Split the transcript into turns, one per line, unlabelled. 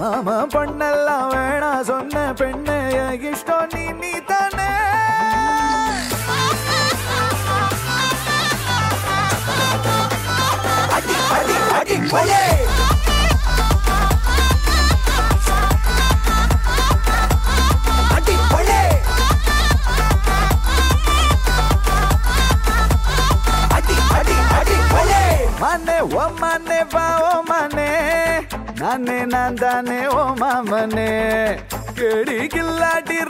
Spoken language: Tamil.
மாமா பொண்ணெல்லாம் வேணா சொன்ன பெண்ணே என் இஷ்டம் நீ நீ தானே அடி அடி அடி கொலே அடி கொலே அடி அடி அடி கொலே மனே ஓ மனே வா ஓ மனே நானே நான் தானே ஓ மாமனே கேடி கில்லாடி